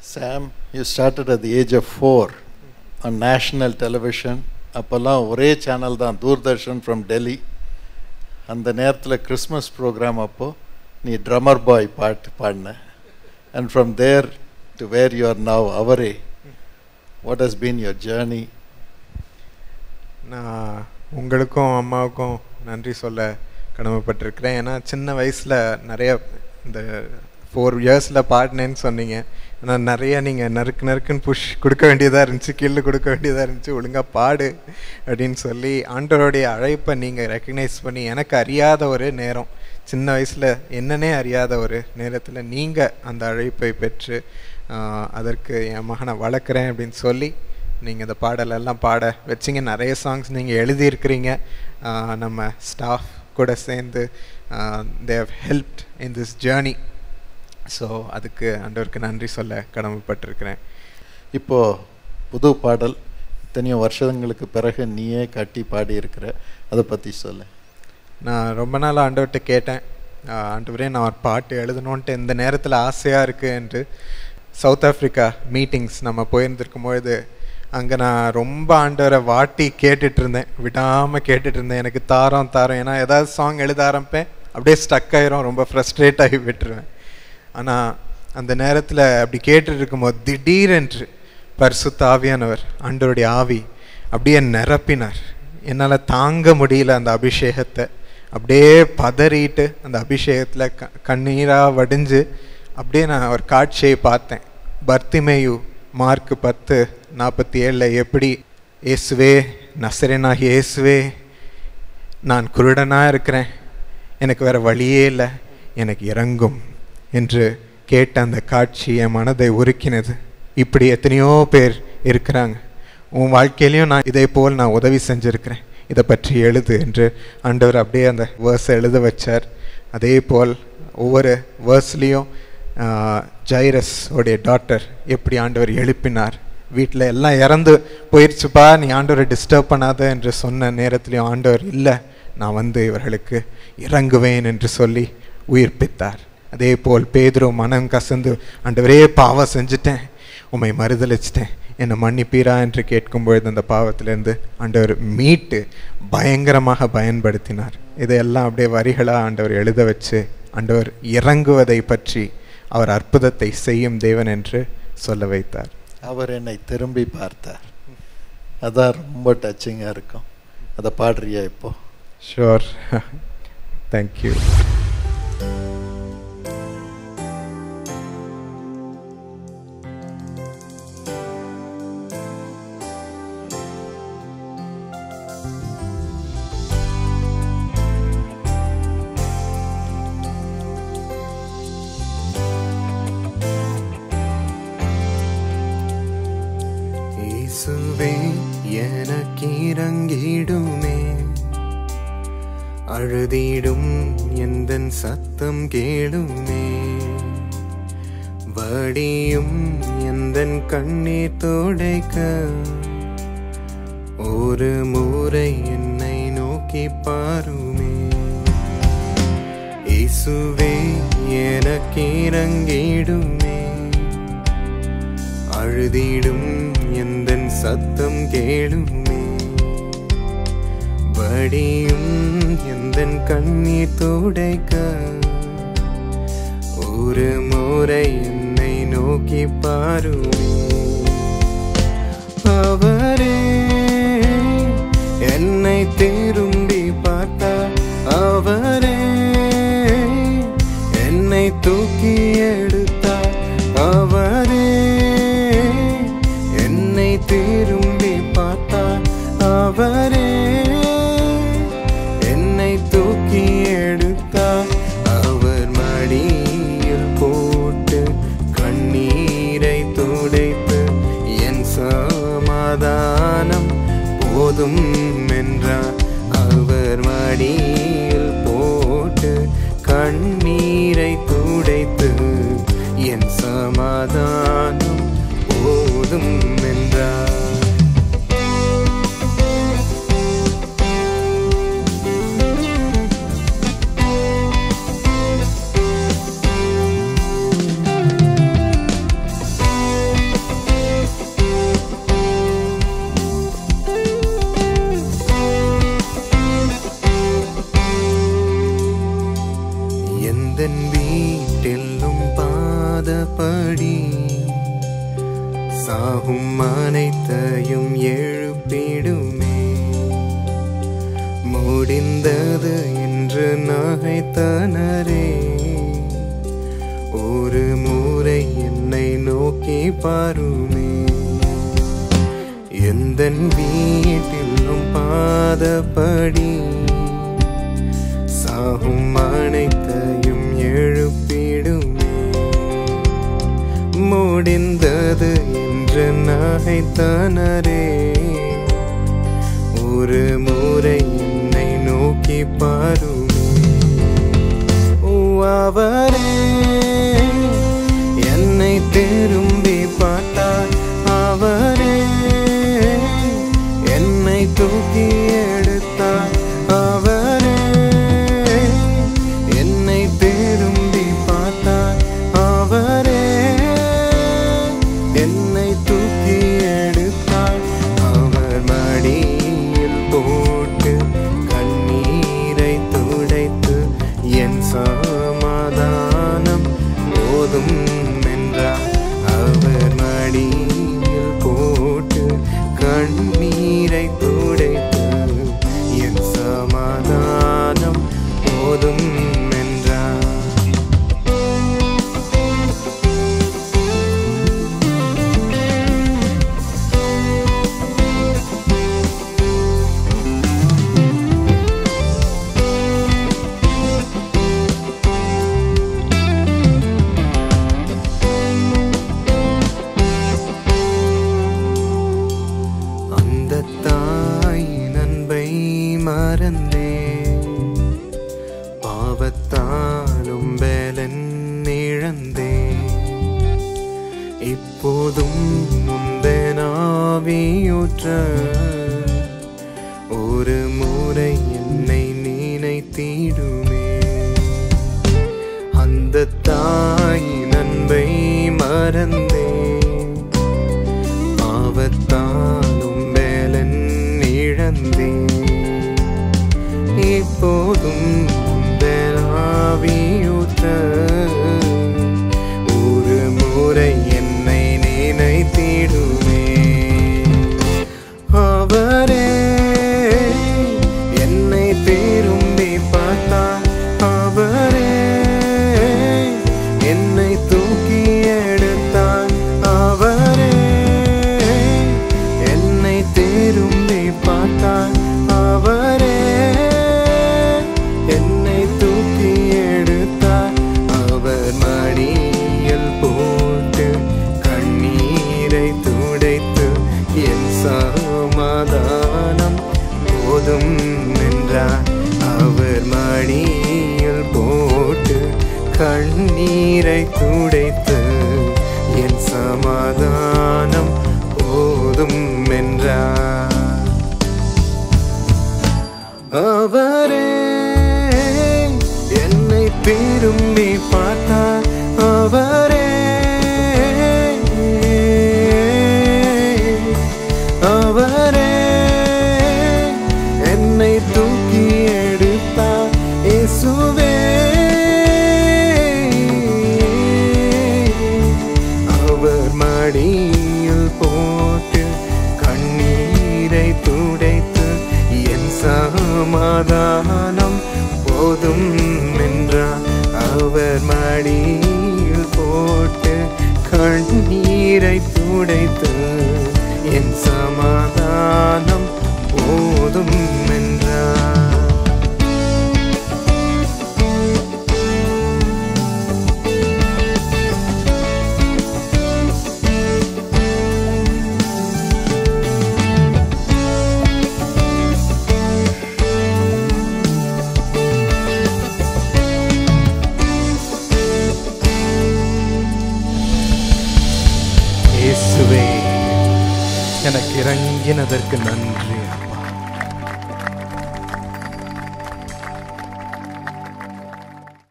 Sam, you started at the age of four on national television. அப்போல்லாம் ஒரே channel தான் Doordarshan from Delhi அந்த நேரத்தில் கிறிஸ்மஸ் ப்ரோக்ராம் அப்போ நீ ட்ரம்மர் பாய் பாட்டு பாடின and from there to where you are now அவரே what has been your journey நான் உங்களுக்கும் அம்மாவுக்கும் நன்றி சொல்ல கடமைப்பட்டிருக்கிறேன் ஏன்னா சின்ன வயசில் நிறைய இந்த ஃபோர் இயர்ஸில் பாடினேன்னு சொன்னீங்க ஆனால் நிறைய நீங்கள் நறுக்கு நறுக்குன்னு புஷ் கொடுக்க வேண்டியதாக இருந்துச்சு கில்லு கொடுக்க வேண்டியதாக இருந்துச்சு ஒழுங்காக பாடு அப்படின்னு சொல்லி ஆண்டவருடைய அழைப்பை நீங்கள் ரெக்கக்னைஸ் பண்ணி எனக்கு அறியாத ஒரு நேரம் சின்ன வயசில் என்னன்னே அறியாத ஒரு நேரத்தில் நீங்கள் அந்த அழைப்பை பெற்று ஆஹ், அதற்கு என் மகனை வளர்க்குறேன் அப்படின்னு சொல்லி நீங்கள் இந்த பாடலெல்லாம் பாட வச்சிங்க நிறைய சாங்ஸ் நீங்கள் எழுதியிருக்கிறீங்க ஆஹ் நம்ம ஸ்டாஃப் கூட சேர்ந்து they helped in this journey so அதுக்கு ஆண்டவருக்கு நன்றி சொல்ல கடமைப்பட்டிருக்கிறேன் இப்போது புது பாடல் இத்தனையோ வருஷங்களுக்கு பிறகு நீயே கட்டி பாடியிருக்கிற அதை பற்றி சொல்லு நான் ரொம்ப நாள் ஆண்டவர்கிட்ட கேட்டேன் ஆஹ் ஆண்டவரே நான் ஒரு பாட்டு எழுதணுன்ட்டு இந்த நேரத்தில் ஆசையாக இருக்குது என்று சவுத் ஆஃப்ரிக்கா மீட்டிங்ஸ் நம்ம போயிருந்திருக்கும் பொழுது அங்கே நான் ரொம்ப ஆண்டவரை வாட்டி கேட்டுட்டு இருந்தேன் விடாமல் கேட்டுட்டு இருந்தேன் எனக்கு தாரம் தாரம் ஏன்னா ஏதாவது சாங் எழுத ஆரம்பிப்பேன் அப்படியே ஸ்டக் ஆயிரும் ரொம்ப ஃப்ரஸ்ட்ரேட் ஆகி விட்டுருவேன் ஆனால் அந்த நேரத்தில் அப்படி கேட்டுட்டு இருக்கும்போது திடீரென்று பரிசுத்த ஆவியானவர் ஆண்டவருடைய ஆவி அப்படியே நிரப்பினார் என்னால் தாங்க முடியல அந்த அபிஷேகத்தை அப்படியே பதறிட்டு அந்த அபிஷேகத்தில் க கண்ணீராக வடிஞ்சு அப்படியே நான் ஒரு காட்சியை பார்த்தேன் பர்த்திமேயு மார்க் பத்து நாற்பத்தி ஏழில் எப்படி இயேசுவே நசரேனாகிய இயேசுவே நான் குருடனாக இருக்கிறேன் எனக்கு வேற வழியே இல்லை எனக்கு இறங்கும் என்று கேட்ட அந்த காட்சி என் மனதை உருக்கினது இப்படி எத்தனையோ பேர் இருக்கிறாங்க உன் வாழ்க்கையிலையும் நான் இதே போல் நான் உதவி செஞ்சுருக்கிறேன் இதை பற்றி எழுது என்று ஆண்டவர் அப்படியே அந்த வேர்ஸை எழுத வச்சார் அதே போல் ஒவ்வொரு வேர்ஸ்லேயும் ஜைரஸ் உடைய டாட்டர் எப்படி ஆண்டவர் எழுப்பினார் வீட்டில் எல்லாம் இறந்து போயிடுச்சுப்பா நீ ஆண்டவரை டிஸ்டர்ப் பண்ணாத என்று சொன்ன நேரத்திலையும் ஆண்டவர் இல்லை நான் வந்து இவர்களுக்கு இறங்குவேன் என்று சொல்லி உயிர்ப்பித்தார் அதே போல் பேதுரு மனம் கசந்து ஆண்டவரே பாவம் செஞ்சுட்டேன் உம்மை மறுதளிச்சிட்டேன் என்னை மன்னிப்பீரா என்று கேட்கும் பொழுது அந்த பாவத்திலிருந்து ஆண்டவர் மீட்டு பயங்கரமாக பயன்படுத்தினார் இதையெல்லாம் அப்படியே வரிகளாக ஆண்டவர் எழுத வச்சு ஆண்டவர் இறங்குவதை பற்றி அவர் அற்புதத்தை செய்யும் தேவன் என்று சொல்ல வைத்தார் அவர் என்னை திரும்பி பார்த்தார் அதான் ரொம்ப டச்சிங்காக இருக்கும் அதை பாடுறியா இப்போ ஷோர் தேங்க்யூ இயேசுவே எனக்கு இறங்கிடுமே அழுதிடும் எந்தன் சத்தம் கேளுமே வடியும் எந்தன் கண்ணீர் துடைக்க ஒரு முறை என்னை நோக்கி பாருமே இயேசுவே எனக்கு இறங்கிடுமே அழுதிடும் எந்தன் சத்தம் கேளுமே வடியும் எந்தன் கண்ணீர் துடைக்க ஒரு முறை என்னை நோக்கி பாருமே அவரே என்னை திரும்பி பார்த்தார் அவரே என்னை தூக்கி எடுத்தார் அவரே என்னை திரும்பி பார்த்தார் அவரே என்னை தூக்கி எடுத்தார் அவர் மடியில் போட்டு கண்ணீரை துடைத்து என் சமாதானம் போதும் என்றார் அவர் மடியில் போட்டு கண்ணீரை துடைத்து என் சமாதானம் போதும் என்றார் சாகும் அனைத்தையும் எழுப்பிடுமே முடிந்தது என்று நகைத்தனரே ஒரு முறை என்னை நோக்கி பாருமே எந்த வீட்டிலும் பாதப்படி சாகும் அனைத்தையும் எழுப்பிடுமே முடிந்தது என்று நகைத்தனரே ஒரு முறை என்னை நோக்கி பாருமே ஓ, அவரே என்னை திரும்பி பார்த்தார் அவரே என்னை தூக்கி எடுத்தார் அவரே என்னை திரும்பி பார்த்தார் அவரே என்னை தூக்கி எடுத்தார் அவர் மடியில் போட்டு கண்ணீரை துடைத்து என் சமாதானம் போதும் என்றார் அவர் மடியில் போட்டு கண்ணீரை துடைத்து என் சமாதானம் போதும் என்றார் அந்த தாய் நண்பை மறந்தே பாவத்தாலும் பலன் இழந்தே இப்போதும் முந்தனாவியுற்ற ஒரு முறை என்னை நினைத்திடுமே அந்த தாய் நண்பை மறந்தே பாவத்தாலும் மேலன் இழந்தே இப்போதும் ஆவியூற்ற ஒரு முறை என்னை நினைத்திடுமே அவரே என்னை திரும்பி பார்த்தார் அவரே என்னை தூக்கி எடுத்தார் அவரே என்னை திரும்பி பார்த்தார் அவரே என்னை தூக்கி எடுத்தார் அவர் மடியில் போட்டு கண்ணீரை துடைத்து என் சமாதானம் போதும் என்றார் அவர் மடியில் போட்டு கண்ணீரை துடைத்து என் சமாதானம் போதும் என்றார் அவரே என்னை திரும்பி பார்த்தார் அவரே அவரே என்னை தூக்கி எடுத்தார் இயேசுவே அவர் மடியில் போட்டு கண்ணீரை துடைத்து என் சமாதானம் போதும் என்றார் அவர் மடியில் போட்டு கண்ணீரை துடைத்து என் சமாதானம் போதும் என்றார் இயேசுவே எனக்கு இறங்கினதற்கு நன்றி